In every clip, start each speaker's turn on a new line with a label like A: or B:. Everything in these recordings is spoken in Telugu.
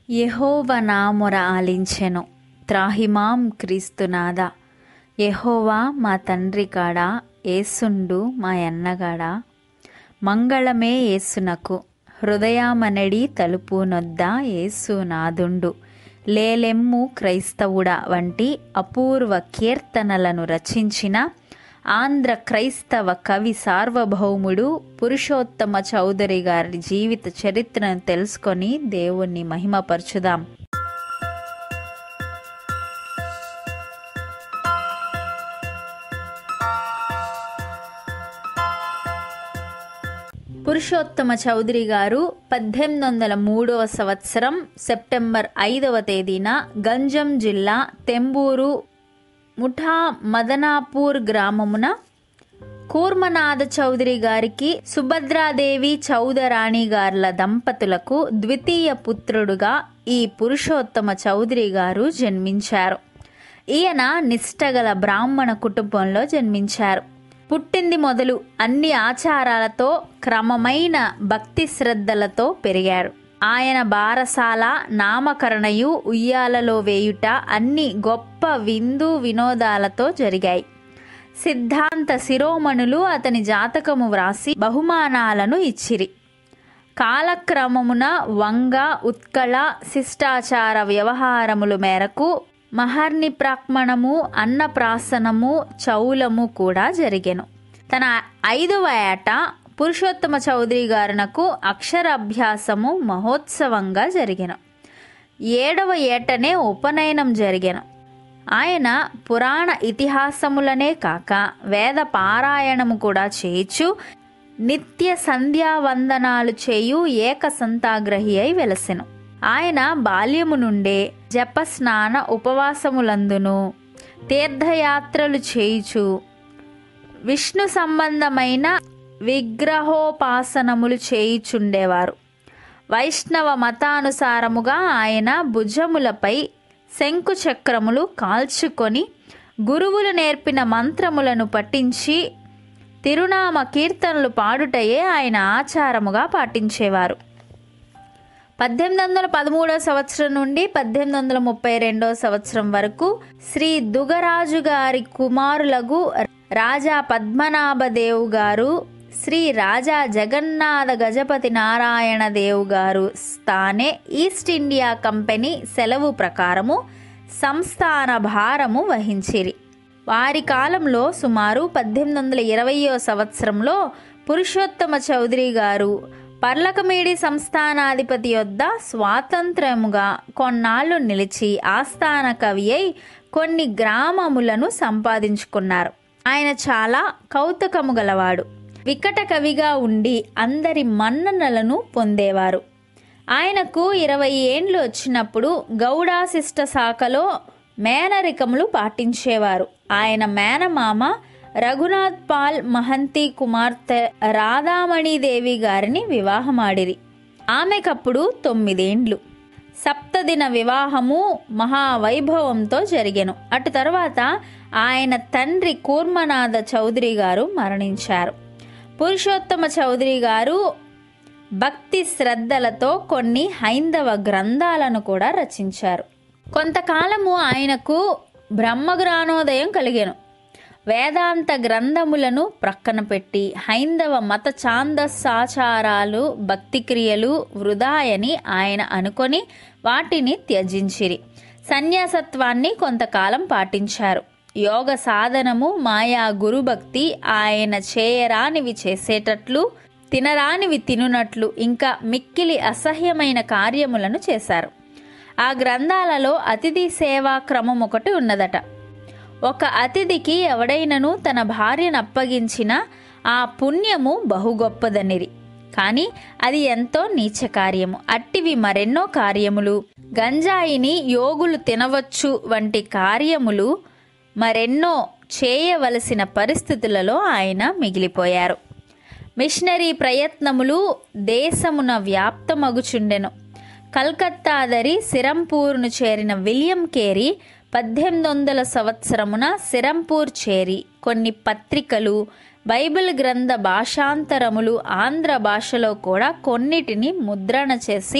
A: యెహోవ నా మొర ఆలించెను త్రాహిమాం క్రీస్తునాద యెహోవా మా తండ్రి కాడా ఏసుండు మా అన్నగాడ మంగళమే ఏసునకు హృదయామనడి తలుపు నొద్ద ఏసు నాదుండు లేలెమ్ము క్రైస్తవుడా వంటి అపూర్వ కీర్తనలను రచించిన ఆంధ్ర క్రైస్తవ కవి సార్వభౌముడు పురుషోత్తమ చౌదరి గారి జీవిత చరిత్రను తెలుసుకొని దేవుణ్ణి మహిమపరచుదాం పురుషోత్తమ చౌదరి గారు పద్దెనిమిది వందల మూడవ సంవత్సరం సెప్టెంబర్ ఐదవ తేదీన గంజం జిల్లా తెంబూరు ముఠా మదనాపూర్ గ్రామమున కూర్మనాథ చౌదరి గారికి సుభద్రాదేవి చౌదరాణి గార్ల దంపతులకు ద్వితీయ పుత్రుడుగా ఈ పురుషోత్తమ చౌదరి గారు జన్మించారు ఈయన నిష్టగల బ్రాహ్మణ కుటుంబంలో జన్మించారు పుట్టింది మొదలు అన్ని ఆచారాలతో క్రమమైన భక్తి శ్రద్ధలతో పెరిగాడు ఆయన బారసాల నామకరణయు ఉయ్యాలలో వేయుట అన్ని గొప్ప విందు వినోదాలతో జరిగాయి సిద్ధాంత శిరోమణులు అతని జాతకము వ్రాసి బహుమానాలను ఇచ్చిరి కాలక్రమమున వంగ ఉత్కళ శిష్టాచార వ్యవహారముల మేరకు మహర్ని ప్రాక్మణము అన్నప్రాసనము చౌలము కూడా జరిగెను తన ఐదవ ఏట పురుషోత్తమ చౌదరి గారునకు అక్షరాభ్యాసము మహోత్సవంగా జరిగెను ఏడవ ఏటనే ఉపనయనం జరిగెను ఆయన పురాణ ఇతిహాసములనే కాక వేద పారాయణము కూడా చేయుచు నిత్య సంధ్యావందనాలు చేయు ఏక సంతాగ్రహి అయి వెలసెను ఆయన బాల్యము నుండే జపస్నాన ఉపవాసములందును తీర్థయాత్రలు చేయుచు విష్ణు సంబంధమైన విగ్రహోపాసనములు చేయుచుండేవారు వైష్ణవ మతానుసారముగా ఆయన భుజములపై శంకు చక్రములు కాల్చుకొని గురువులు నేర్పిన మంత్రములను పఠించి తిరునామ కీర్తనలు పాడుటయే ఆయన ఆచారముగా పాటించేవారు పద్దెనిమిది వందల పదమూడవ సంవత్సరం నుండి పద్దెనిమిది వందల ముప్పై రెండవ సంవత్సరం వరకు శ్రీ దుగరాజు గారి కుమారులకు రాజా పద్మనాభదేవు గారు శ్రీ రాజా జగన్నాథ గజపతి నారాయణ దేవు గారు స్థానే ఈస్ట్ ఇండియా కంపెనీ సెలవు ప్రకారము సంస్థాన భారము వహించిరి వారి కాలంలో సుమారు పద్దెనిమిది వందల ఇరవయో సంవత్సరంలో పురుషోత్తమ చౌదరి గారు పర్లకమేడి సంస్థానాధిపతి యొద్ద స్వాతంత్రముగా కొన్నాళ్ళు నిలిచి ఆస్థాన కవి అయి కొన్ని గ్రామములను సంపాదించుకున్నారు ఆయన చాలా కౌతుకము గలవాడు వికట కవిగా ఉండి అందరి మన్ననలను పొందేవారు ఆయనకు ఇరవై ఏండ్లు వచ్చినప్పుడు గౌడాశిష్ట శాఖలో మేనరికములు పాటించేవారు ఆయన మేనమామ రఘునాథ్ పాల్ మహంతి కుమార్తె రాధామణిదేవి గారిని వివాహమాడిరి ఆమెకప్పుడు తొమ్మిదేండ్లు సప్తదిన వివాహము మహావైభవంతో జరిగెను అటు తర్వాత ఆయన తండ్రి కూర్మనాథ చౌదరి గారు మరణించారు పురుషోత్తమ చౌదరి గారు భక్తి శ్రద్ధలతో కొన్ని హైందవ గ్రంథాలను కూడా రచించారు కొంతకాలము ఆయనకు బ్రహ్మజ్ఞానోదయం కలిగెను వేదాంత గ్రంథములను ప్రక్కన పెట్టి హైందవ మత ఛాందస్సాచారాలు భక్తి క్రియలు వృధాయని ఆయన అనుకొని వాటిని త్యజించిరి సన్యాసత్వాన్ని కొంతకాలం పాటించారు యోగ సాధనము మాయా గురుభక్తి ఆయన చేయరానివి చేసేటట్లు తినరానివి తినునట్లు ఇంకా మిక్కిలి అసహ్యమైన కార్యములను చేశారు ఆ గ్రంథాలలో అతిథి సేవా క్రమం ఒకటి ఉన్నదట ఒక అతిథికి ఎవడైనను తన భార్యను అప్పగించిన ఆ పుణ్యము బహు గొప్పదనిరి కానీ అది ఎంతో నీచ కార్యము అట్టివి మరెన్నో కార్యములు గంజాయిని యోగులు తినవచ్చు వంటి కార్యములు మరెన్నో చేయవలసిన పరిస్థితులలో ఆయన మిగిలిపోయారు మిషనరీ ప్రయత్నములు దేశమున వ్యాప్తమగుచుండెను కల్కత్తాదరి సిరంపూర్ను చేరిన విలియం కేరీ పద్దెనిమిది వందల సంవత్సరమున సిరంపూర్ చేరి కొన్ని పత్రికలు బైబిల్ గ్రంథ భాషాంతరములు ఆంధ్ర భాషలో కూడా కొన్నిటిని ముద్రణ చేసి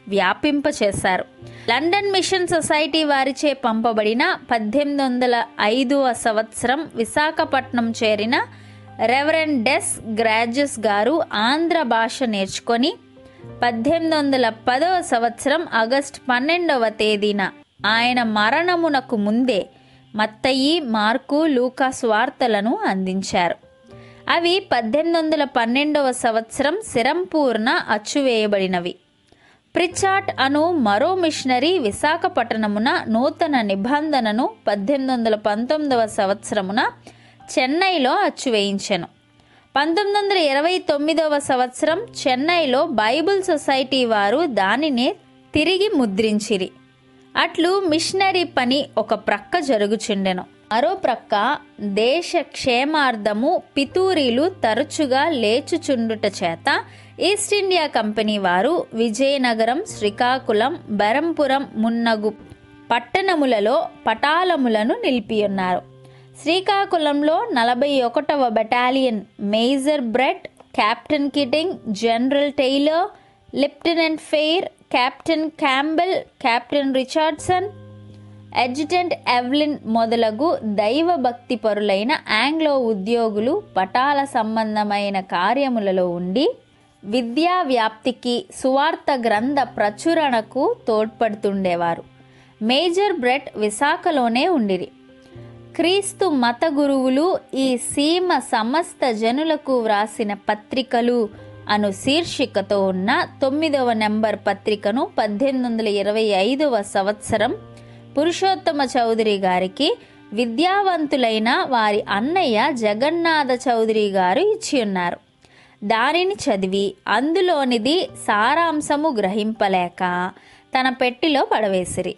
A: వ్యాపింపచేశారు లండన్ మిషన్ సొసైటీ వారిచే పంపబడిన పద్దెనిమిది వందల ఐదవ సంవత్సరం విశాఖపట్నం చేరిన రెవరెండ్ డెస్ గ్రాడ్జస్ గారు ఆంధ్ర భాష నేర్చుకొని పద్దెనిమిది వందల పదవ సంవత్సరం ఆగస్టు పన్నెండవ తేదీన ఆయన మరణమునకు ముందే మత్తయి మార్కు లూకాస్ వార్తలను అందించారు అవి పద్దెనిమిది వందల పన్నెండవ సంవత్సరం శిరంపూర్ణ అచ్చువేయబడినవి ప్రిచాట్ అను మరో మిషనరీ విశాఖపట్టణమున నూతన నిబంధనను పద్దెనిమిది వందల పంతొమ్మిదవ సంవత్సరమున చెన్నైలో అచ్చువేయించెను పంతొమ్మిది వందల ఇరవై తొమ్మిదవ సంవత్సరం చెన్నైలో బైబిల్ సొసైటీ వారు దానినే తిరిగి ముద్రించిరి అట్లు మిషనరీ పని ఒక ప్రక్క జరుగుచుండెను మరో ప్రక్క దేశ క్షేమార్థము పితూరీలు తరచుగా లేచుచుండుట చేత ఈస్ట్ ఇండియా కంపెనీ వారు విజయనగరం శ్రీకాకుళం బెరంపురం మున్నగు పట్టణములలో పటాలములను నిలిపియున్నారు శ్రీకాకుళంలో నలభై ఒకటవ battalion major Brett captain Keating general Tyler lieutenant Fair captain Campbell captain Richardson adjutant Evelyn మొదలగు దైవ భక్తి పరులైన ఆంగ్లో ఉద్యోగులు పటాల సంబంధమైన కార్యములలో ఉండి విద్యా వ్యాప్తికి సువార్త గ్రంథ ప్రచురణకు తోడ్పడుతుండేవారు మేజర్ బ్రెట్ విశాఖలోనే ఉండిరి క్రీస్తు మత గురువులు ఈ సీమ సమస్త జనులకు వ్రాసిన పత్రికలు అను శీర్షికతో ఉన్న తొమ్మిదవ నెంబర్ పత్రికను పద్దెనిమిది వందల ఇరవై ఐదవ సంవత్సరం పురుషోత్తమ చౌదరి గారికి విద్యావంతులైన వారి అన్నయ్య జగన్నాథ చౌదరి గారు ఇచ్చి ఉన్నారు దానిని చదివి అందులోనిది సారాంశము గ్రహింపలేక తన పెట్టిలో పడవేసిరి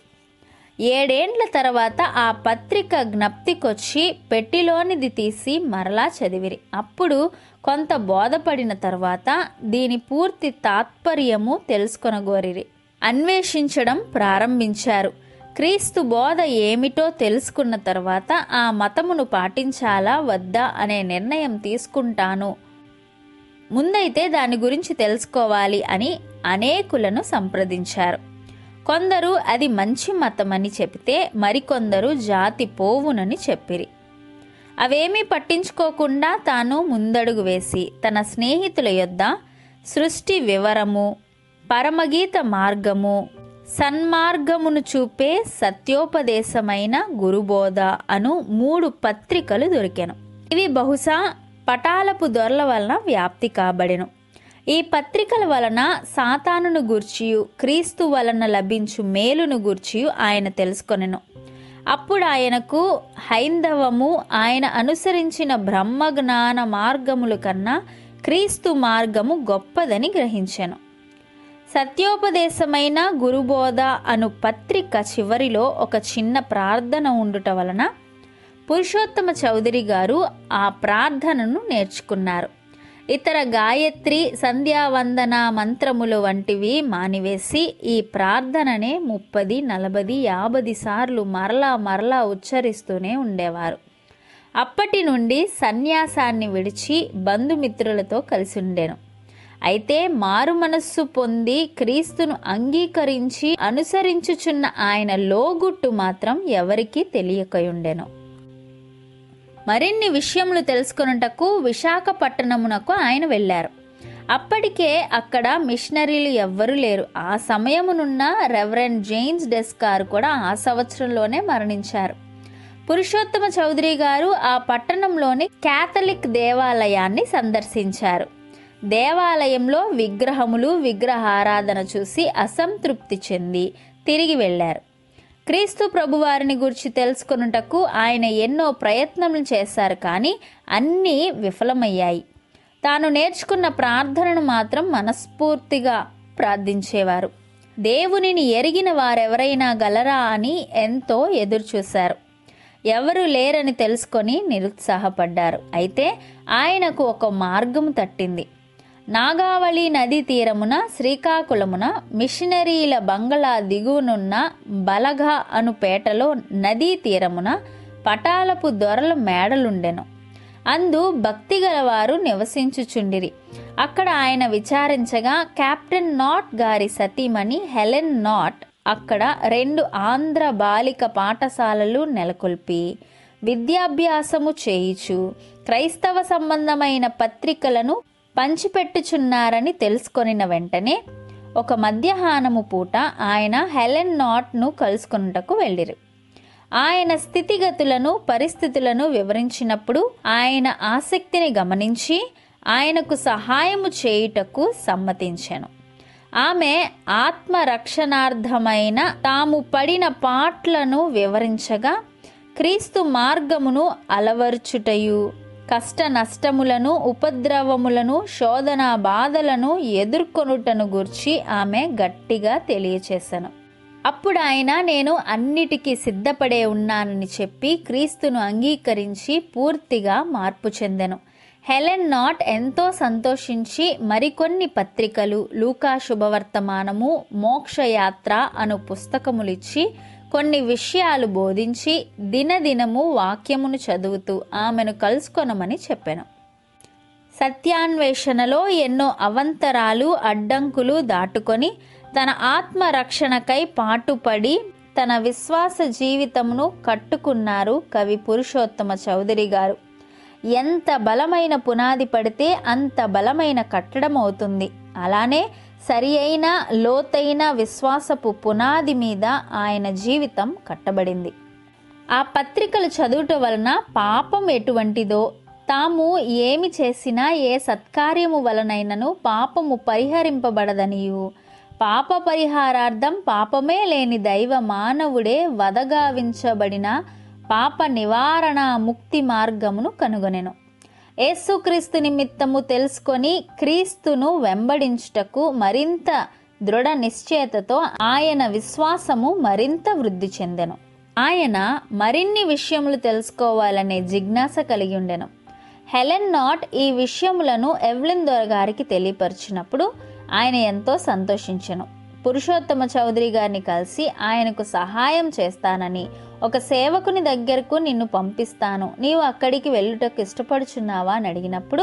A: ఏడేండ్ల తర్వాత ఆ పత్రిక జ్ఞప్తికొచ్చి పెట్టిలోనిది తీసి మరలా చదివిరి అప్పుడు కొంత బోధపడిన తర్వాత దీని పూర్తి తాత్పర్యము తెలుసుకొనగోరిరి అన్వేషించడం ప్రారంభించారు క్రీస్తు బోధ ఏమిటో తెలుసుకున్న తర్వాత ఆ మతమును పాటించాలా వద్దా అనే నిర్ణయం తీసుకుంటాను ముందైతే దాని గురించి తెలుసుకోవాలి అని అనేకులను సంప్రదించారు కొందరు అది మంచి మతమని చెబితే మరికొందరు జాతి పోవునని చెప్పిరి అవేమీ పట్టించుకోకుండా తాను ముందడుగు వేసి తన స్నేహితుల యొద్ద సృష్టి వివరము పరమగీత మార్గము సన్మార్గమును చూపే సత్యోపదేశమైన గురుబోధ అను మూడు పత్రికలు దొరికెను ఇవి బహుశా పటాలపు దొరల వలన వ్యాప్తి కాబడెను ఈ పత్రికల వలన సాతానును గూర్చియు క్రీస్తు వలన లభించు మేలును గూర్చియు ఆయన తెలుసుకొనెను అప్పుడు ఆయనకు హైందవము ఆయన అనుసరించిన బ్రహ్మజ్ఞాన మార్గముల కన్నా క్రీస్తు మార్గము గొప్పదని గ్రహించెను సత్యోపదేశమైన గురుబోధ అను పత్రిక చివరిలో ఒక చిన్న ప్రార్థన ఉండుట వలన పురుషోత్తమ చౌదరి గారు ఆ ప్రార్థనను నేర్చుకున్నారు ఇతర గాయత్రి సంధ్యావందన మంత్రములు వంటివి మానివేసి ఈ ప్రార్థననే ముప్పది నలభది యాభది సార్లు మరలా మరలా ఉచ్చరిస్తూనే ఉండేవారు అప్పటి నుండి సన్యాసాన్ని విడిచి బంధుమిత్రులతో కలిసి ఉండెను అయితే మారు మనస్సు పొంది క్రీస్తును అంగీకరించి అనుసరించుచున్న ఆయన లోగుట్టు మాత్రం ఎవరికీ తెలియకయుండెను మరిన్ని విషయములు తెలుసుకొనుటకు విశాఖపట్టణమునకు ఆయన వెళ్ళారు అప్పటికే అక్కడ మిషనరీలు ఎవ్వరూ లేరు ఆ సమయమునున్న రెవరెండ్ జేమ్స్ డెస్కార్ కూడా ఆ సంవత్సరంలోనే మరణించారు పురుషోత్తమ చౌదరి గారు ఆ పట్టణంలోని క్యాథలిక్ దేవాలయాన్ని సందర్శించారు దేవాలయంలో విగ్రహములు విగ్రహారాధన చూసి అసంతృప్తి చెంది తిరిగి వెళ్ళారు క్రీస్తు ప్రభువారిని గురించి తెలుసుకొనుటకు ఆయన ఎన్నో ప్రయత్నములు చేశారు కానీ అన్నీ విఫలమయ్యాయి తాను నేర్చుకున్న ప్రార్థనను మాత్రం మనస్ఫూర్తిగా ప్రార్థించేవారు దేవునిని ఎరిగిన వారెవరైనా గలరా అని ఎంతో ఎదురుచూశారు ఎవరు లేరని తెలుసుకొని నిరుత్సాహపడ్డారు అయితే ఆయనకు ఒక మార్గం తట్టింది నాగావళి నదీ తీరమున శ్రీకాకుళమున మిషనరీల బంగళా దిగువనున్న బలగా అను పేటలో నదీ తీరమున పటాలపు దొరల మేడలుండెను అందు భక్తి గలవారు నివసించుచుండిరి అక్కడ ఆయన విచారించగా కెప్టెన్ నాట్ గారి సతీమణి హెలెన్ నాట్ అక్కడ రెండు ఆంధ్ర బాలిక పాఠశాలలు నెలకొల్పి విద్యాభ్యాసము చేయుచు క్రైస్తవ సంబంధమైన పత్రికలను పంచిపెట్టుచున్నారని తెలుసుకొనిన వెంటనే ఒక మధ్యాహ్నము పూట ఆయన హెలెన్ నాట్ను కలుసుకొనుటకు వెళ్ళిరు ఆయన స్థితిగతులను పరిస్థితులను వివరించినప్పుడు ఆయన ఆసక్తిని గమనించి ఆయనకు సహాయము చేయుటకు సమ్మతించాను ఆమె ఆత్మరక్షణార్థమైన తాము పడిన పాట్లను వివరించగా క్రీస్తు మార్గమును అలవర్చుటయు కష్ట నష్టములను ఉపద్రవములను శోధన బాధలను ఎదుర్కొనుటను గూర్చి ఆమె గట్టిగా తెలియచేశాను అప్పుడు ఆయన నేను అన్నిటికీ సిద్ధపడే ఉన్నానని చెప్పి క్రీస్తును అంగీకరించి పూర్తిగా మార్పు చెందెను హెలెన్ నాట్ ఎంతో సంతోషించి మరికొన్ని పత్రికలు లూకా శుభవర్తమానము మోక్షయాత్ర అను పుస్తకములిచ్చి కొన్ని విషయాలు బోధించి దినదినము వాక్యమును చదువుతూ ఆమెను కలుసుకొనమని చెప్పాను సత్యాన్వేషణలో ఎన్నో అవంతరాలు అడ్డంకులు దాటుకొని తన ఆత్మరక్షణకై పాటుపడి తన విశ్వాస జీవితమును కట్టుకున్నారు కవి పురుషోత్తమ చౌదరి గారు ఎంత బలమైన పునాది పడితే అంత బలమైన కట్టడం అవుతుంది అలానే సరి అయిన లోతైన విశ్వాసపు పునాది మీద ఆయన జీవితం కట్టబడింది ఆ పత్రికలు చదువుట వలన పాపం ఎటువంటిదో తాము ఏమి చేసినా ఏ సత్కార్యము వలనైనను పాపము పరిహరింపబడదనియు పాప పరిహారార్థం పాపమే లేని దైవ మానవుడే వదగావించబడిన పాప నివారణ ముక్తి మార్గమును కనుగొనెను యేసుక్రీస్తు నిమిత్తము తెలుసుకొని క్రీస్తును వెంబడించుటకు మరింత దృఢ నిశ్చయతతో ఆయన విశ్వాసము మరింత వృద్ధి చెందెను ఆయన మరిన్ని విషయములు తెలుసుకోవాలనే జిజ్ఞాస కలిగి ఉండెను హెలెన్ నాట్ ఈ విషయములను ఎవ్లిన్ దొర గారికి తెలియపరిచినప్పుడు ఆయన ఎంతో సంతోషించెను పురుషోత్తమ చౌదరి గారిని కలిసి ఆయనకు సహాయం చేస్తానని ఒక సేవకుని దగ్గరకు నిన్ను పంపిస్తాను నీవు అక్కడికి వెళ్ళుటకు ఇష్టపడుచున్నావా అని అడిగినప్పుడు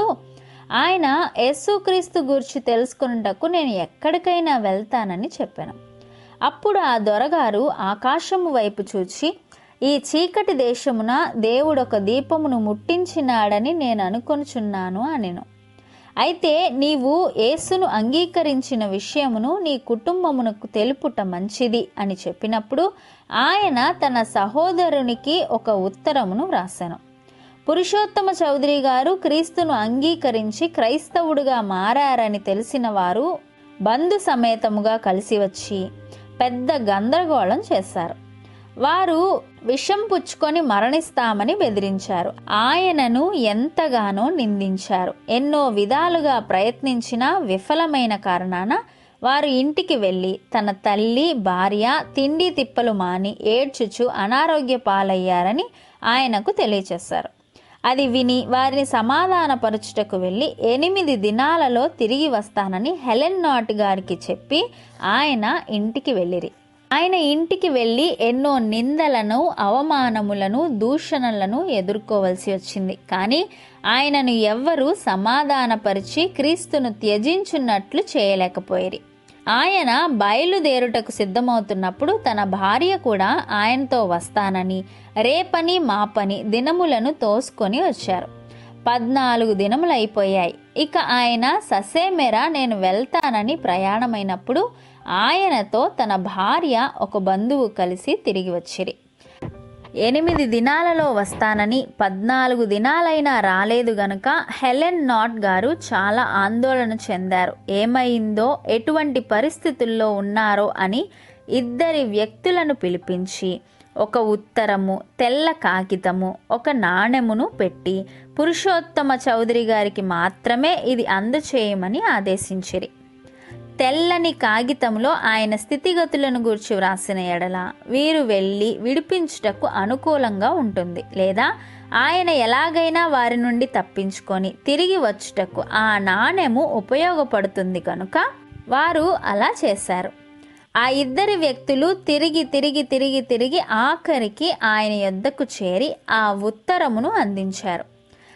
A: ఆయన యేసుక్రీస్తు గురించి తెలుసుకున్నటకు నేను ఎక్కడికైనా వెళ్తానని చెప్పాను అప్పుడు ఆ దొరగారు ఆకాశము వైపు చూచి ఈ చీకటి దేశమున దేవుడు ఒక దీపమును ముట్టించినాడని నేను అనుకొనుచున్నాను అనెను అయితే నీవు యేసును అంగీకరించిన విషయమును నీ కుటుంబమునకు తెలుపుట మంచిది అని చెప్పినప్పుడు ఆయన తన సహోదరునికి ఒక ఉత్తరమును వ్రాసాను పురుషోత్తమ చౌదరి గారు క్రీస్తును అంగీకరించి క్రైస్తవుడుగా మారారని తెలిసిన వారు బంధు సమేతముగా కలిసి వచ్చి పెద్ద గందరగోళం చేశారు వారు విషం పుచ్చుకొని మరణిస్తామని బెదిరించారు ఆయనను ఎంతగానో నిందించారు ఎన్నో విధాలుగా ప్రయత్నించినా విఫలమైన కారణాన వారు ఇంటికి వెళ్ళి తన తల్లి భార్య తిండి తిప్పలు మాని ఏడ్చుచు అనారోగ్య పాలయ్యారని ఆయనకు తెలియచేశారు అది విని వారిని సమాధానపరచుటకు వెళ్ళి ఎనిమిది దినాలలో తిరిగి వస్తానని హెలెన్ నాట్ గారికి చెప్పి ఆయన ఇంటికి వెళ్ళిరి ఆయన ఇంటికి వెళ్ళి ఎన్నో నిందలను అవమానములను దూషణలను ఎదుర్కోవలసి వచ్చింది కానీ ఆయనను ఎవ్వరూ సమాధానపరిచి క్రీస్తును త్యజించున్నట్లు చేయలేకపోయిరి ఆయన బయలుదేరుటకు సిద్ధమవుతున్నప్పుడు తన భార్య కూడా ఆయనతో వస్తానని రేపని మాపని దినములను తోసుకొని వచ్చారు పద్నాలుగు దినములు అయిపోయాయి ఇక ఆయన ససేమెర నేను వెళ్తానని ప్రయాణమైనప్పుడు ఆయనతో తన భార్య ఒక బంధువు కలిసి తిరిగి వచ్చిరి ఎనిమిది దినాలలో వస్తానని పద్నాలుగు దినాలైనా రాలేదు గనుక హెలెన్ నాట్ గారు చాలా ఆందోళన చెందారు ఏమైందో ఎటువంటి పరిస్థితుల్లో ఉన్నారో అని ఇద్దరి వ్యక్తులను పిలిపించి ఒక ఉత్తరము తెల్ల కాగితము ఒక నాణెమును పెట్టి పురుషోత్తమ చౌదరి గారికి మాత్రమే ఇది అందచేయమని ఆదేశించిరి తెల్లని కాగితంలో ఆయన స్థితిగతులను గురించి వ్రాసిన ఎడల వీరు వెళ్ళి విడిపించుటకు అనుకూలంగా ఉంటుంది లేదా ఆయన ఎలాగైనా వారి నుండి తప్పించుకొని తిరిగి వచ్చుటకు ఆ నాణెము ఉపయోగపడుతుంది కనుక వారు అలా చేశారు ఆ ఇద్దరి వ్యక్తులు తిరిగి తిరిగి తిరిగి తిరిగి ఆఖరికి ఆయన యొద్దకు చేరి ఆ ఉత్తరమును అందించారు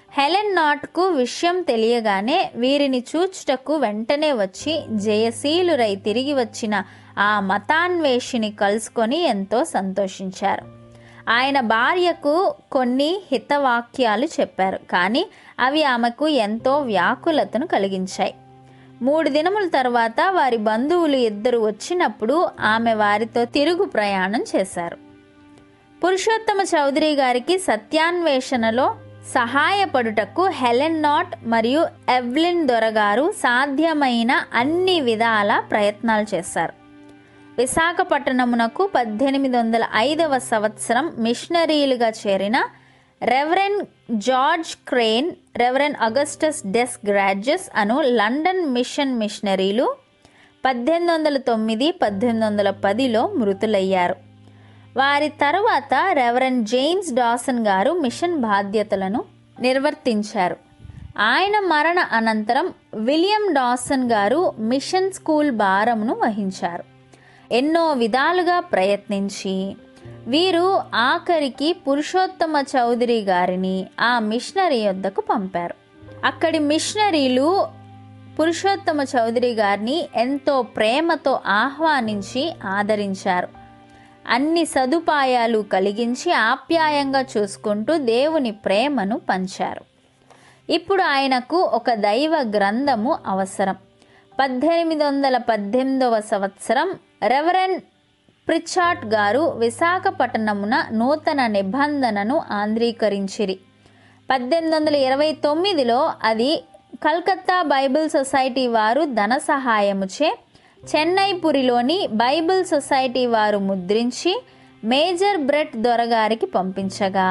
A: హెలెన్ నాట్కు విషయం తెలియగానే వీరిని చూచుటకు వెంటనే వచ్చి జయశీలురై తిరిగి వచ్చిన ఆ మతాన్వేషిని కలుసుకొని ఎంతో సంతోషించారు ఆయన భార్యకు కొన్ని హితవాక్యాలు చెప్పారు కానీ అవి ఆమెకు ఎంతో వ్యాకులతను కలిగించాయి మూడు దినముల తర్వాత వారి బంధువులు ఇద్దరు వచ్చినప్పుడు ఆమె వారితో తిరుగు ప్రయాణం చేశారు పురుషోత్తమ చౌదరి గారికి సత్యాన్వేషణలో సహాయపడుటకు హెలెన్ నాట్ మరియు ఎవ్లిన్ దొరగారు సాధ్యమైన అన్ని విధాల ప్రయత్నాలు చేశారు విశాఖపట్టణమునకు పద్దెనిమిది వందల ఐదవ సంవత్సరం మిషనరీలుగా చేరిన reverend George Crane reverend Augustus Des Granges అను లండన్ మిషన్ మిషనరీలు పద్దెనిమిది వందల తొమ్మిది పద్దెనిమిది వందల పదిలో మృతులయ్యారు వారి తరువాత రెవరెన్ జేమ్స్ డాసన్ గారు మిషన్ బాధ్యతలను నిర్వర్తించారు ఆయన మరణ అనంతరం విలియం డాసన్ గారు మిషన్ స్కూల్ భారమును వహించారు ఎన్నో విధాలుగా ప్రయత్నించి వీరు ఆఖరికి పురుషోత్తమ చౌదరి గారిని ఆ మిషనరీ వద్దకు పంపారు అక్కడి మిషనరీలు పురుషోత్తమ చౌదరి గారిని ఎంతో ప్రేమతో ఆహ్వానించి ఆదరించారు అన్ని సదుపాయాలు కలిగించి ఆప్యాయంగా చూసుకుంటూ దేవుని ప్రేమను పంచారు ఇప్పుడు ఆయనకు ఒక దైవ గ్రంథము అవసరం పద్దెనిమిది వందల పద్దెనిమిదవ సంవత్సరం రెవరెన్ ప్రిచాట్ గారు విశాఖపట్నమున నూతన నిబంధనను ఆంధ్రీకరించిరి పద్దెనిమిది వందల ఇరవై తొమ్మిదిలో అది కల్కత్తా బైబిల్ సొసైటీ వారు ధన సహాయముచే చెన్నైపురిలోని బైబిల్ సొసైటీ వారు ముద్రించి మేజర్ బ్రెట్ దొరగారికి పంపించగా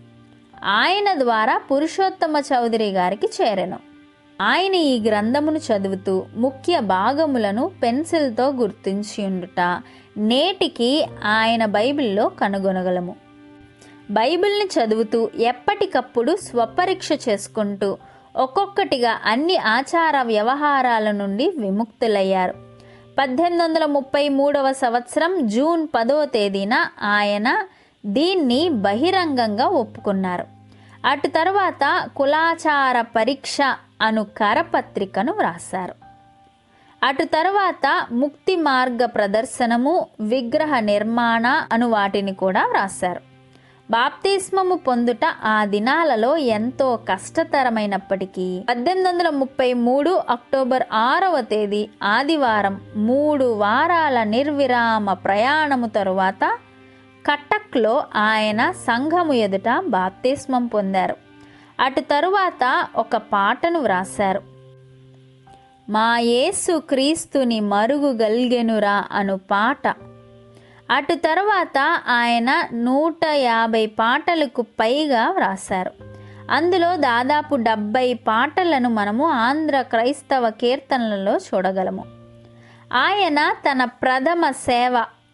A: ఆయన ద్వారా పురుషోత్తమ చౌదరి గారికి చేరెను ఆయన ఈ గ్రంథమును చదువుతూ ముఖ్య భాగములను పెన్సిల్తో గుర్తించి ఉండుట నేటికి ఆయన బైబిల్లో కనుగొనగలము బైబిల్ని చదువుతూ ఎప్పటికప్పుడు స్వపరీక్ష చేసుకుంటూ ఒక్కొక్కటిగా అన్ని ఆచార వ్యవహారాల నుండి విముక్తులయ్యారు పద్దెనిమిది వందల ముప్పై మూడవ సంవత్సరం జూన్ పదో తేదీన ఆయన దీన్ని బహిరంగంగా ఒప్పుకున్నారు అటు తర్వాత కులాచార పరీక్ష అను కరపత్రికను వ్రాసారు అటు తర్వాత ముక్తి మార్గ ప్రదర్శనము విగ్రహ నిర్మాణ అను వాటిని కూడా వ్రాసారు బాప్తిస్మము పొందుట ఆ దినాలలో ఎంతో కష్టతరమైనప్పటికీ పద్దెనిమిది వందల ముప్పై మూడు అక్టోబర్ ఆరవ తేదీ ఆదివారం మూడు వారాల నిర్విరామ ప్రయాణము తరువాత కటక్లో ఆయన సంఘము ఎదుట బాప్తిస్మం పొందారు అటు తరువాత ఒక పాటను వ్రాశారు మా యేసు క్రీస్తుని మరుగు గల్గెనురా అను పాట అటు తర్వాత ఆయన నూట యాభై పాటలకు పైగా వ్రాశారు అందులో దాదాపు డెబ్బై పాటలను మనము ఆంధ్ర క్రైస్తవ కీర్తనలలో చూడగలము ఆయన తన ప్రథమ సేవ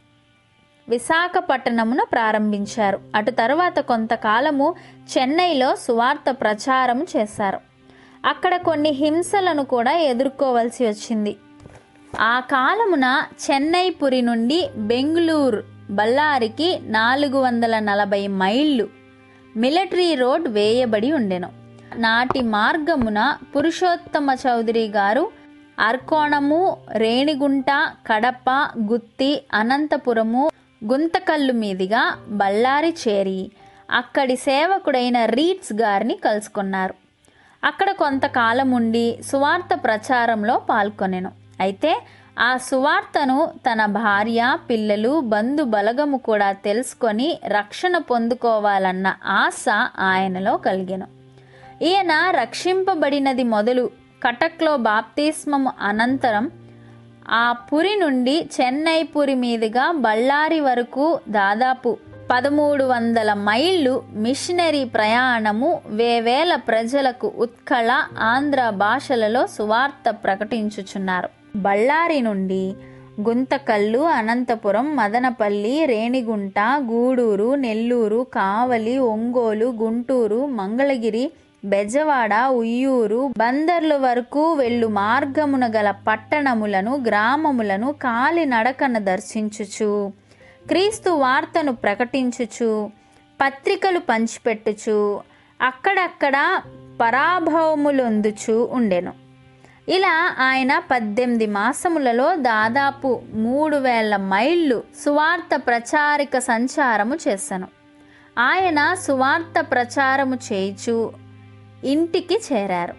A: విశాఖపట్టణమున ప్రారంభించారు అటు తర్వాత కొంతకాలము చెన్నైలో సువార్త ప్రచారం చేశారు అక్కడ కొన్ని హింసలను కూడా ఎదుర్కోవలసి వచ్చింది ఆ కాలమున చెన్నైపురి నుండి బెంగుళూరు బళ్ళారికి నాలుగు వందల నలభై మైళ్ళు మిలిటరీ రోడ్ వేయబడి ఉండెను నాటి మార్గమున పురుషోత్తమ చౌదరి గారు అర్కోణము రేణిగుంట కడప గుత్తి అనంతపురము గుంతకల్లు మీదుగా బళ్ళారి చేరి అక్కడి సేవకుడైన రీట్స్ గారిని కలుసుకున్నారు అక్కడ కొంతకాలం ఉండి సువార్త ప్రచారంలో పాల్గొనెను అయితే ఆ సువార్తను తన భార్య పిల్లలు బంధు బలగము కూడా తెలుసుకొని రక్షణ పొందుకోవాలన్న ఆశ ఆయనలో కలిగెను ఈయన రక్షింపబడినది మొదలు కటక్లో బాప్తిస్మము అనంతరం ఆ పురి నుండి చెన్నై పురి మీదుగా బళ్ళారి వరకు దాదాపు పదమూడు వందల మైళ్ళు మిషనరీ ప్రయాణము వేవేల ప్రజలకు ఉత్కళ ఆంధ్ర భాషలలో సువార్త ప్రకటించుచున్నారు బళ్ళారి నుండి గుంతకల్లు అనంతపురం మదనపల్లి రేణిగుంట గూడూరు నెల్లూరు కావలి ఒంగోలు గుంటూరు మంగళగిరి బెజవాడ ఉయ్యూరు బందర్లు వరకు వెళ్ళు మార్గమున గల పట్టణములను గ్రామములను కాలినడకన దర్శించుచు క్రీస్తు వార్తను ప్రకటించుచు పత్రికలు పంచిపెట్టుచు అక్కడక్కడ పరాభవములొందుచూ ఉండెను ఇలా ఆయన పద్దెనిమిది మాసములలో దాదాపు మూడు వేల మైళ్ళు సువార్త ప్రచారిక సంచారము చేశాను ఆయన సువార్త ప్రచారము చేయుచు ఇంటికి చేరారు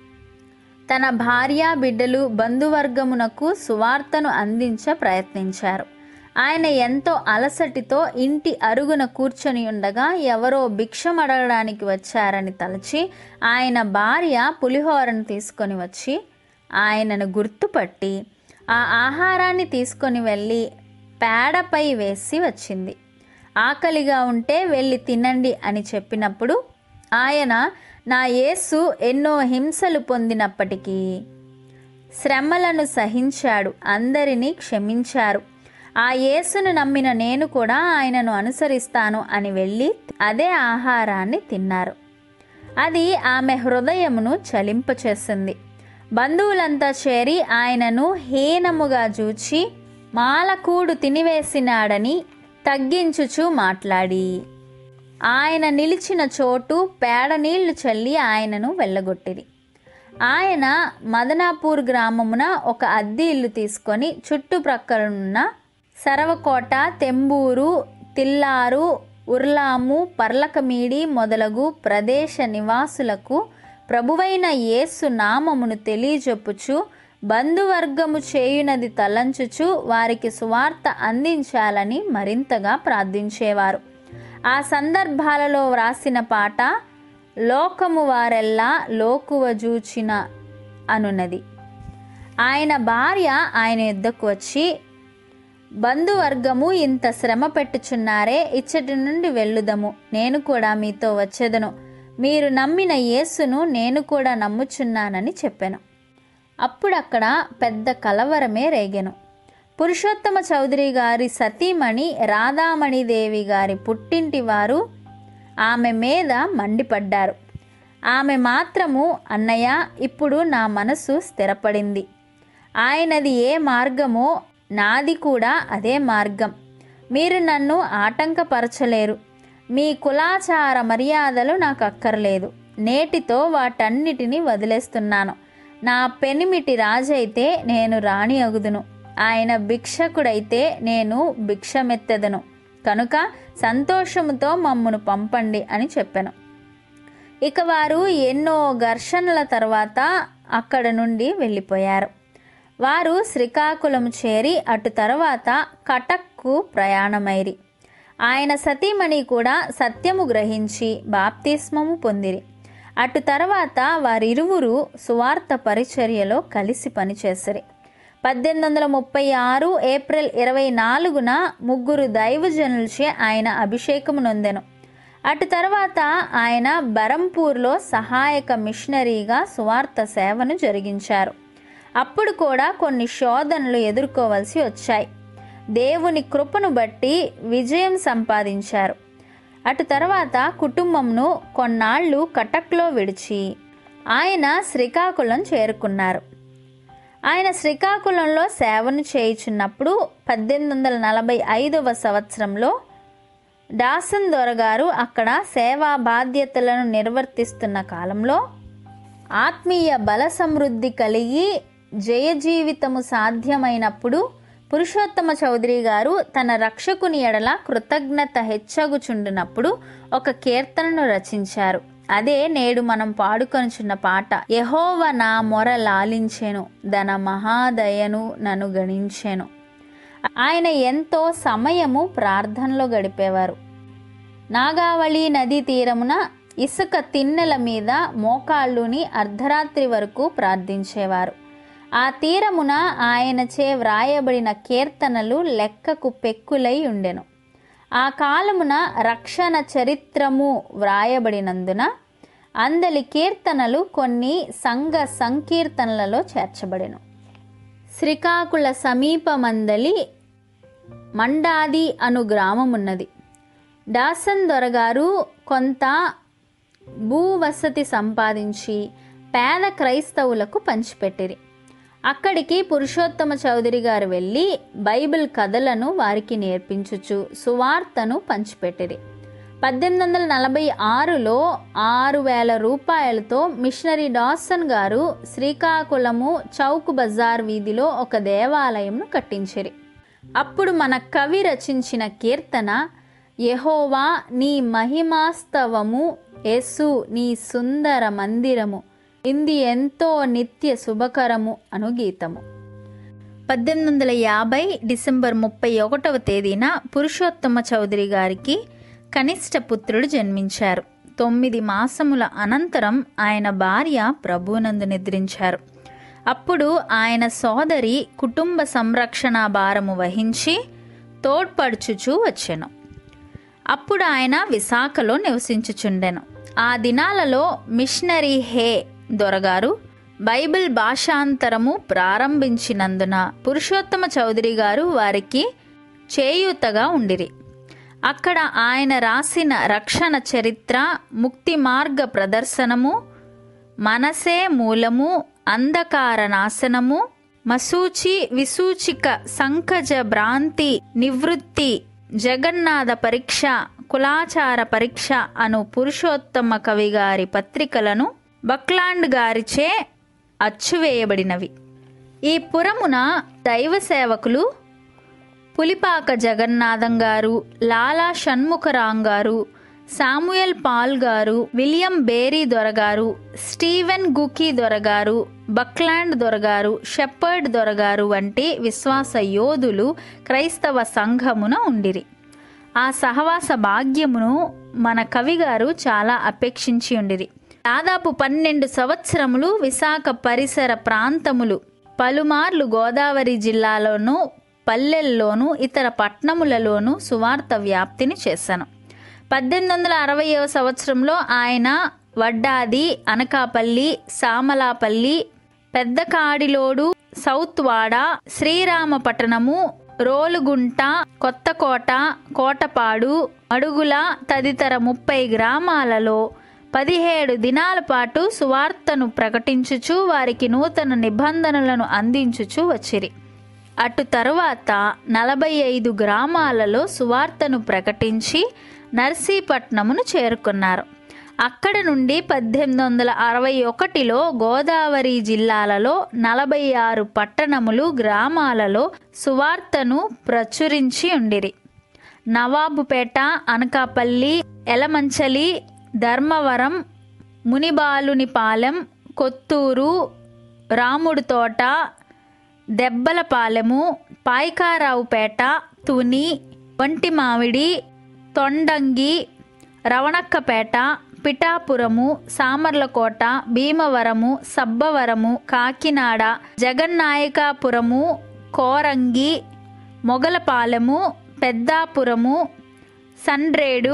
A: తన భార్య బిడ్డలు బంధువర్గమునకు సువార్తను అందించ ప్రయత్నించారు ఆయన ఎంతో అలసటితో ఇంటి అరుగున కూర్చొని ఉండగా ఎవరో భిక్షం అడగడానికి వచ్చారని తలచి ఆయన భార్య పులిహోరను తీసుకొని వచ్చి ఆయనను గుర్తుపట్టి ఆ ఆహారాన్ని తీసుకొని వెళ్ళి పేడపై వేసి వచ్చింది ఆకలిగా ఉంటే వెళ్ళి తినండి అని చెప్పినప్పుడు ఆయన నా యేసు ఎన్నో హింసలు పొందినప్పటికీ శ్రమలను సహించాడు అందరినీ క్షమించారు ఆ యేసును నమ్మిన నేను కూడా ఆయనను అనుసరిస్తాను అని వెళ్ళి అదే ఆహారాన్ని తిన్నారు అది ఆమె హృదయమును చలింపచేసింది బంధువులంతా చేరి ఆయనను హీనముగా చూచి మాలకూడు తినివేసినాడని తగ్గించుచు మాట్లాడి ఆయన నిలిచిన చోటు పేడ నీళ్లు చల్లి ఆయనను వెళ్ళగొట్టిరి ఆయన మదనాపూర్ గ్రామమున ఒక అద్దె ఇల్లు తీసుకొని చుట్టుప్రక్కలున్న సరవకోట తెంబూరు తిల్లారు ఉర్లాము పర్లకమీడి మొదలగు ప్రదేశ నివాసులకు ప్రభువైన యేసు నామమును తెలియజొప్పుచు బంధువర్గము చేయునది తలంచుచు వారికి సువార్త అందించాలని మరింతగా ప్రార్థించేవారు ఆ సందర్భాలలో వ్రాసిన పాట లోకము వారెల్లా లోకువ జూచిన అనున్నది ఆయన భార్య ఆయన యుద్ధకు వచ్చి బంధువర్గము ఇంత శ్రమ పెట్టుచున్నారే ఇచ్చటి నుండి వెళ్ళుదము నేను కూడా మీతో వచ్చేదను మీరు నమ్మిన యేసును నేను కూడా నమ్ముచున్నానని చెప్పాను అప్పుడక్కడ పెద్ద కలవరమే రేగెను పురుషోత్తమ చౌదరి గారి సతీమణి రాధామణిదేవి గారి పుట్టింటి వారు ఆమె మీద మండిపడ్డారు ఆమె మాత్రము అన్నయ్య ఇప్పుడు నా మనసు స్థిరపడింది ఆయనది ఏ మార్గమో నాది కూడా అదే మార్గం మీరు నన్ను ఆటంకపరచలేరు మీ కులాచార మర్యాదలు నాకు అక్కర్లేదు నేటితో వాటన్నిటినీ వదిలేస్తున్నాను నా పెనిమిటి రాజైతే నేను రాణి అగుదును ఆయన భిక్షకుడైతే నేను భిక్షమెత్తెదను కనుక సంతోషముతో మమ్మను పంపండి అని చెప్పాను ఇక వారు ఎన్నో ఘర్షణల తర్వాత అక్కడ నుండి వెళ్ళిపోయారు వారు శ్రీకాకుళం చేరి అటు తర్వాత కటక్కు ప్రయాణమైరి ఆయన సతీమణి కూడా సత్యము గ్రహించి బాప్తిస్మము పొందిరి అటు తర్వాత వారిరువురు సువార్త పరిచర్యలో కలిసి పనిచేసరి పద్దెనిమిది వందల ముప్పై ఆరు ఏప్రిల్ ఇరవై నాలుగున ముగ్గురు దైవజనులచే ఆయన అభిషేకము నొందెను అటు తర్వాత ఆయన బరంపూర్లో సహాయక మిషనరీగా సువార్త సేవను జరిగించారు అప్పుడు కూడా కొన్ని శోధనలు ఎదుర్కోవలసి వచ్చాయి దేవుని కృపను బట్టి విజయం సంపాదించారు అటు తర్వాత కుటుంబంను కొన్నాళ్ళు కటక్లో విడిచి ఆయన శ్రీకాకుళం చేరుకున్నారు ఆయన శ్రీకాకుళంలో సేవను చేయుచున్నప్పుడు పద్దెనిమిది వందల నలభై ఐదవ సంవత్సరంలో డాసన్ దొరగారు అక్కడ సేవా బాధ్యతలను నిర్వర్తిస్తున్న కాలంలో ఆత్మీయ బల సమృద్ధి కలిగి జయ జీవితము సాధ్యమైనప్పుడు పురుషోత్తమ చౌదరి గారు తన రక్షకుని ఎడల కృతజ్ఞత హెచ్చగుచుండినప్పుడు ఒక కీర్తనను రచించారు అదే నేడు మనం పాడుకొనుచున్న పాట యహోవ నా మొర లాలించెను దన మహాదయను నన్ను గణించెను ఆయన ఎంతో సమయము ప్రార్థనలో గడిపేవారు నాగావళి నదీ తీరమున ఇసుక తిన్నెల మీద మోకాళ్ళుని అర్ధరాత్రి వరకు ప్రార్థించేవారు ఆ తీరమున ఆయనచే వ్రాయబడిన కీర్తనలు లెక్కకు పెక్కులై ఉండెను ఆ కాలమున రక్షణ చరిత్రము వ్రాయబడినందున అందలి కీర్తనలు కొన్ని సంఘ సంకీర్తనలలో చేర్చబడెను శ్రీకాకుళ సమీపమందలి మండాది అను గ్రామమున్నది డాసన్ దొరగారు కొంత భూవసతి సంపాదించి పేద క్రైస్తవులకు పంచిపెట్టిరి అక్కడికి పురుషోత్తమ చౌదరి గారు వెళ్ళి బైబిల్ కథలను వారికి నేర్పించుచు సువార్తను పంచిపెట్టిరి పద్దెనిమిది వందల నలభై ఆరులో ఆరు వేల రూపాయలతో మిషనరీ డాసన్ గారు శ్రీకాకుళము చౌక్ బజార్ వీధిలో ఒక దేవాలయంను కట్టించిరి అప్పుడు మన కవి రచించిన కీర్తన యెహోవా నీ మహిమాస్తవము యేసు నీ సుందర మందిరము ఇంది ఎంతో నిత్య శుభకరము అను గీతము పద్దెనిమిది వందల యాభై డిసెంబర్ ముప్పై ఒకటవ తేదీన పురుషోత్తమ చౌదరి గారికి కనిష్ట పుత్రుడు జన్మించారు తొమ్మిది మాసముల అనంతరం ఆయన భార్య ప్రభునందు నిద్రించారు అప్పుడు ఆయన సోదరి కుటుంబ సంరక్షణ భారము వహించి తోడ్పడుచుచూ వచ్చెను అప్పుడు ఆయన విశాఖలో నివసించుచుండెను ఆ దినాలలో మిషనరీ హే దొరగారు బైబిల్ భాషాంతరము ప్రారంభించినందున పురుషోత్తమ చౌదరి గారు వారికి చేయూతగా ఉండిరి అక్కడ ఆయన రాసిన రక్షణ చరిత్ర ముక్తి మార్గ ప్రదర్శనము మనసే మూలము అంధకార నాశనము మసూచి విసూచిక సంకజ భ్రాంతి నివృత్తి జగన్నాథ పరీక్ష కులాచార పరీక్ష అను పురుషోత్తమ కవి గారి పత్రికలను బక్లాండ్ గారిచే అచ్చువేయబడినవి ఈ పురమున దైవ సేవకులు పులిపాక జగన్నాథం గారు లాలా షణ్ముఖరాం గారు సాముయల్ పాల్ గారు విలియం బేరీ దొరగారు స్టీవెన్ గుకీ దొరగారు బక్లాండ్ దొరగారు షెప్పర్డ్ దొరగారు వంటి విశ్వాస యోధులు క్రైస్తవ సంఘమున ఉండిరి ఆ సహవాస భాగ్యమును మన కవిగారు చాలా అపేక్షించి ఉండిరి దాదాపు పన్నెండు సంవత్సరములు విశాఖ పరిసర ప్రాంతములు పలుమార్లు గోదావరి జిల్లాలోనూ పల్లెల్లోనూ ఇతర పట్టణములలోనూ సువార్త వ్యాప్తిని చేశాను పద్దెనిమిది వందల అరవయవ సంవత్సరంలో ఆయన వడ్డాది అనకాపల్లి సామలాపల్లి పెద్దకాడిలోడు సౌత్ వాడ శ్రీరామపట్టణము రోలుగుంట కొత్తకోట కోటపాడు అడుగుల తదితర ముప్పై గ్రామాలలో పదిహేడు దినాల పాటు సువార్తను ప్రకటించుచు వారికి నూతన నిబంధనలను అందించుచు వచ్చిరి అటు తరువాత నలభై ఐదు గ్రామాలలో సువార్తను ప్రకటించి నర్సీపట్నమును చేరుకున్నారు అక్కడ నుండి పద్దెనిమిది వందల అరవై ఒకటిలో గోదావరి జిల్లాలలో నలభై ఆరు పట్టణములు గ్రామాలలో సువార్తను ప్రచురించి ఉండిరి నవాబుపేట అనకాపల్లి ఎలమంచలి ధర్మవరం మునిబాలునిపాలెం కొత్తూరు రాముడు తోట దెబ్బలపాలెము పాయకారావుపేట తుని వంటిమామిడి తొండంగి రవణక్కపేట పిఠాపురము సామర్లకోట భీమవరము సబ్బవరము కాకినాడ జగన్నాయకాపురము కోరంగి మొగలపాలెము పెద్దాపురము సండ్రేడు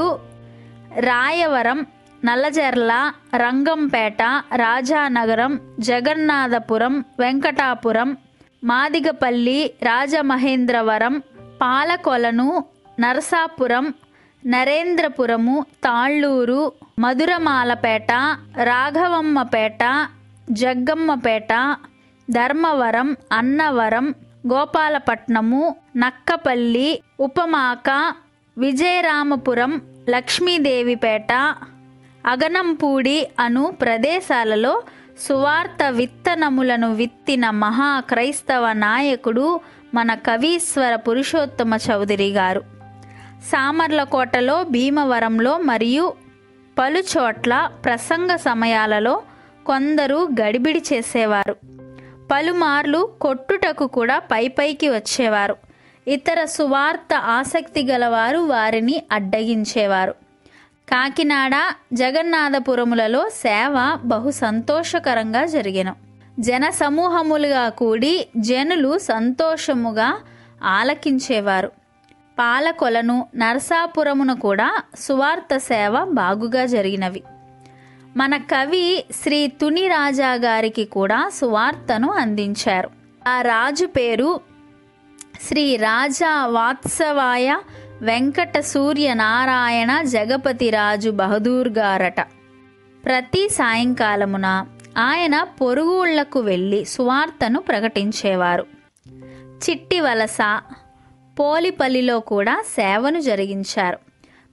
A: రాయవరం నల్లజర్ల రంగంపేట రాజానగరం జగన్నాథపురం వెంకటాపురం మాదిగపల్లి రాజమహేంద్రవరం పాలకొలను నరసాపురం నరేంద్రపురము తాళ్ళూరు మధురమాలపేట రాఘవమ్మపేట జగ్గమ్మపేట ధర్మవరం అన్నవరం గోపాలపట్నము నక్కపల్లి ఉపమాక విజయరామపురం లక్ష్మీదేవిపేట అగనంపూడి అను ప్రదేశాలలో సువార్త విత్తనములను విత్తిన మహా క్రైస్తవ నాయకుడు మన కవీశ్వర పురుషోత్తమ చౌదరి గారు సామర్లకోటలో భీమవరంలో మరియు పలుచోట్ల ప్రసంగ సమయాలలో కొందరు గడిబిడి చేసేవారు పలుమార్లు కొట్టుటకు కూడా పైపైకి వచ్చేవారు ఇతర సువార్త ఆసక్తి గలవారు వారిని అడ్డగించేవారు కాకినాడ జగన్నాథపురములలో సేవ బహు సంతోషకరంగా జరిగెను జన సమూహములుగా కూడి జనులు సంతోషముగా ఆలకించేవారు పాలకొలను నరసాపురమున కూడా సువార్త సేవ బాగుగా జరిగినవి మన కవి శ్రీ తుని రాజా గారికి కూడా సువార్తను అందించారు ఆ రాజు పేరు శ్రీ రాజా వాత్సవాయ వెంకట సూర్య నారాయణ జగపతి రాజు బహదూర్ గారట ప్రతి సాయంకాలమున ఆయన పొరుగుళ్లకు వెళ్ళి సువార్తను ప్రకటించేవారు చిట్టి వలస పోలిపల్లిలో కూడా సేవను జరిగించారు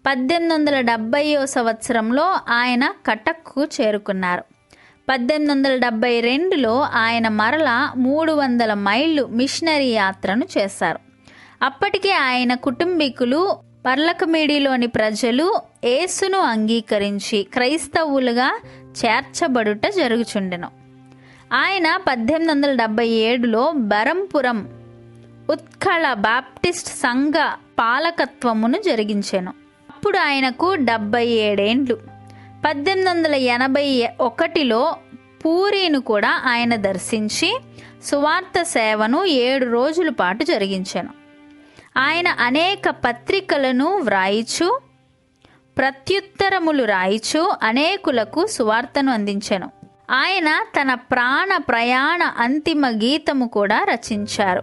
A: పద్దెనిమిది వందల డెబ్బైయో సంవత్సరంలో ఆయన కటక్కు చేరుకున్నారు పద్దెనిమిది వందల డెబ్బై రెండులో ఆయన మరల మూడు వందల మైళ్ళు మిషనరీ యాత్రను చేశారు అప్పటికే ఆయన కుటుంబీకులు పర్లకమీడిలోని ప్రజలు యేసును అంగీకరించి క్రైస్తవులుగా చేర్చబడుట జరుగుచుండెను ఆయన పద్దెనిమిది వందల డెబ్బై ఏడులో బరంపురం ఉత్కళ బాప్టిస్ట్ సంఘ పాలకత్వమును జరిగించెను అప్పుడు ఆయనకు డెబ్బై ఏడేండ్లు పద్దెనిమిది వందల ఎనభై ఒకటిలో పూరీను కూడా ఆయన దర్శించి సువార్త సేవను ఏడు రోజుల పాటు జరిగించాను ఆయన అనేక పత్రికలను వ్రాయిచు ప్రత్యుత్తరములు రాయిచు అనేకులకు సువార్తను అందించెను ఆయన తన ప్రాణ ప్రయాణ అంతిమ గీతము కూడా రచించారు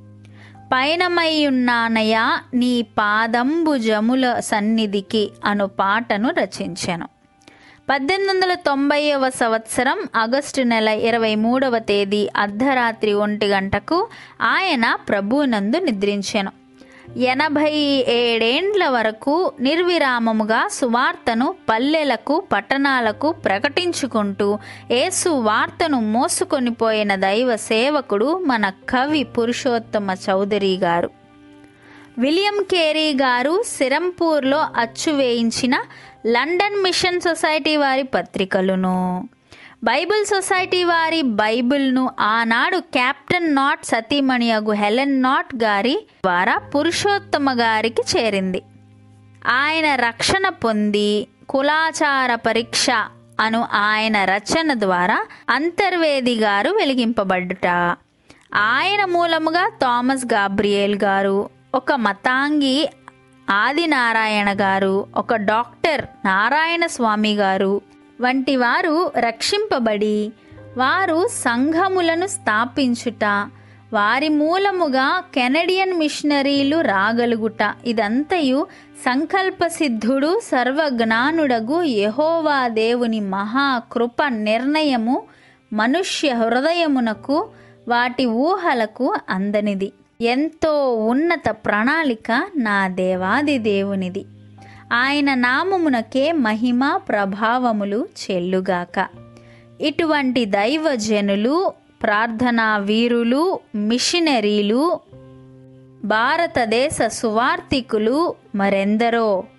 A: పైనమయ్యున్నానయా నీ పాదంబుజముల సన్నిధికి అను పాటను రచించెను పద్దెనిమిది వందల తొంభైవ సంవత్సరం ఆగస్టు నెల ఇరవై మూడవ తేదీ అర్ధరాత్రి ఒంటి గంటకు ఆయన ప్రభువునందు నిద్రించెను ఎనభై ఏడేండ్ల వరకు నిర్విరామముగా సువార్తను పల్లెలకు పట్టణాలకు ప్రకటించుకుంటూ యేసు వార్తను మోసుకొని పోయిన దైవ సేవకుడు మన కవి పురుషోత్తమ చౌదరి గారు విలియం కేరీ గారు సిరంపూర్లో అచ్చు వేయించిన లండన్ మిషన్ సొసైటీ వారి పత్రికలను బైబిల్ సొసైటీ వారి బైబిల్ను ఆనాడు కెప్టెన్ నాట్ సతీమణి అగు హెలెన్ నాట్ గారి ద్వారా పురుషోత్తమ గారికి చేరింది ఆయన రక్షణ పొంది కులాచార పరీక్ష అను ఆయన రచన ద్వారా అంతర్వేది గారు వెలిగింపబడ్డుట ఆయన మూలముగా థామస్ గాబ్రియేల్ గారు ఒక మతాంగి ఆదినారాయణ గారు ఒక డాక్టర్ నారాయణ స్వామి గారు వంటి వారు రక్షింపబడి వారు సంఘములను స్థాపించుట వారి మూలముగా కెనడియన్ మిషనరీలు రాగలుగుట ఇదంతయు సంకల్పసిద్ధుడు సర్వజ్ఞానుడగు యహోవా దేవుని మహాకృప నిర్ణయము మనుష్య హృదయమునకు వాటి ఊహలకు అందనిది ఎంతో ఉన్నత ప్రణాళిక నా దేవాది దేవునిది ఆయన నామమునకే మహిమ ప్రభావములు చెల్లుగాక ఇటువంటి దైవజనులు ప్రార్థనా వీరులు మిషనరీలు భారతదేశ సువార్థికులు మరెందరో